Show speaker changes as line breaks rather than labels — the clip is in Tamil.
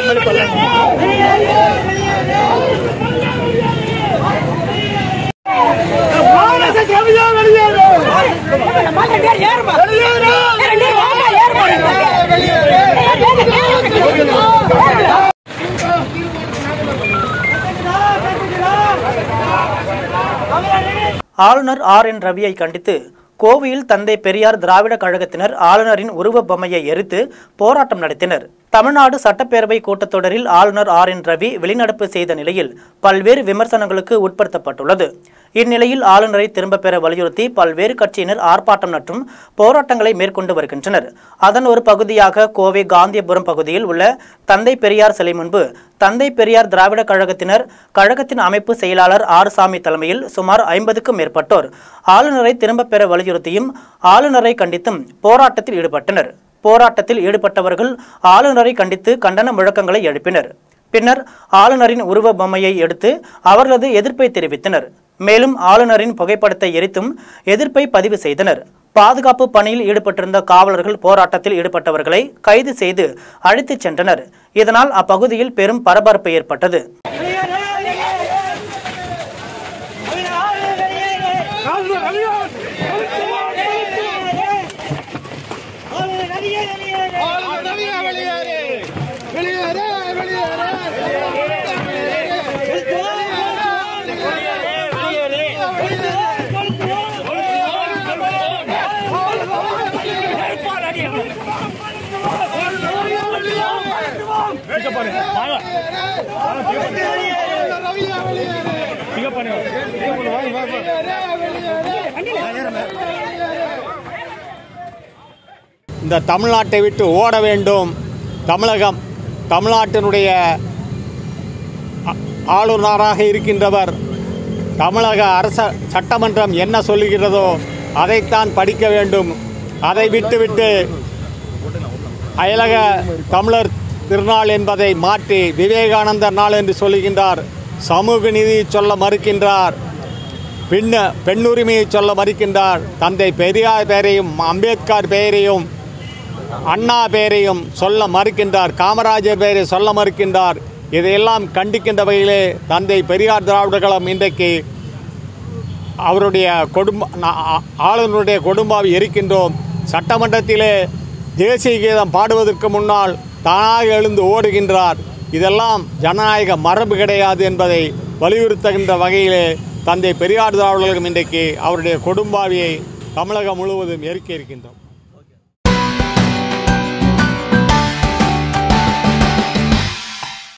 ஆளுநர் ஆர் என் ரவியை கண்டித்து கோவையில் தந்தை பெரியார் திராவிட கழகத்தினர் ஆளுநரின் உருவ பொம்மையை எரித்து போராட்டம் நடத்தினர் தமிழ்நாடு சட்டப்பேரவை கூட்டத்தொடரில் ஆளுநர் ஆர் என் ரவி வெளிநடப்பு செய்த நிலையில் பல்வேறு விமர்சனங்களுக்கு உட்படுத்தப்பட்டுள்ளது இந்நிலையில் ஆளுநரை திரும்பப் பெற வலியுறுத்தி பல்வேறு கட்சியினர் ஆர்ப்பாட்டம் மற்றும் போராட்டங்களை மேற்கொண்டு வருகின்றனர் அதன் ஒரு பகுதியாக கோவை காந்தியபுரம் பகுதியில் உள்ள தந்தை பெரியார் சிலை முன்பு தந்தை பெரியார் திராவிட கழகத்தினர் கழகத்தின் அமைப்பு செயலாளர் ஆறுசாமி தலைமையில் சுமார் ஐம்பதுக்கும் மேற்பட்டோர் ஆளுநரை திரும்பப் பெற வலியுறுத்தியும் ஆளுநரை கண்டித்தும் போராட்டத்தில் ஈடுபட்டனர் போராட்டத்தில் ஈடுபட்டவர்கள் ஆளுநரை கண்டித்து கண்டன முழக்கங்களை எழுப்பினர் பின்னர் ஆளுநரின் உருவ பொம்மையை எடுத்து அவர்களது எதிர்ப்பை தெரிவித்தனர் மேலும் ஆளுநரின் புகைப்படத்தை எரித்தும் எதிர்ப்பை பதிவு செய்தனர் பாதுகாப்பு பணியில் ஈடுபட்டிருந்த காவலர்கள் போராட்டத்தில் ஈடுபட்டவர்களை கைது செய்து அழைத்துச் சென்றனர் இதனால் அப்பகுதியில் பெரும் பரபரப்பு ஏற்பட்டது
இந்த தமிழ்நாட்டை விட்டு ஓட வேண்டும் தமிழகம் தமிழ்நாட்டினுடைய ஆ- ஆளுநராக இருக்கின்றவர் தமிழக அரச சட்டமன்றம் என்ன சொல்லுகிறதோ அதைத்தான் படிக்க வேண்டும் அதை விட்டுவிட்டு அயலக தமிழர் திருநாள் என்பதை மாற்றி விவேகானந்தர் நாள் என்று சொல்லுகின்றார் சமூக நீதி சொல்ல மறுக்கின்றார் பெண்ண பெண்ணுரிமையை சொல்ல மறுக்கின்றார் தந்தை பெரியார் பெயரையும் அம்பேத்கர் பெயரையும் அண்ணா பெயரையும் சொல்ல மறுக்கின்றார் காமராஜர் பெயரை சொல்ல மறுக்கின்றார் இதையெல்லாம் கண்டிக்கின்ற வகையிலே தந்தை பெரியார் திராவிட கழகம் இன்றைக்கு அவருடைய குடும்ப நா- ஆ- ஆளுநருடைய கொடும்பாவை எரிக்கின்றோம் சட்டமன்றத்திலே தேசிய கீதம் பாடுவதற்கு முன்னால் தானாக எழுந்து ஓடுகின்றார் இதெல்லாம் ஜனநாயக மரபு கிடையாது என்பதை வலியுறுத்துகின்ற வகையிலே தந்தை பெரியார் திராவிட கழகம் இன்றைக்கு அவருடைய கொடும்பாவியை தமிழகம் முழுவதும் எரிக்க இருக்கின்றோம்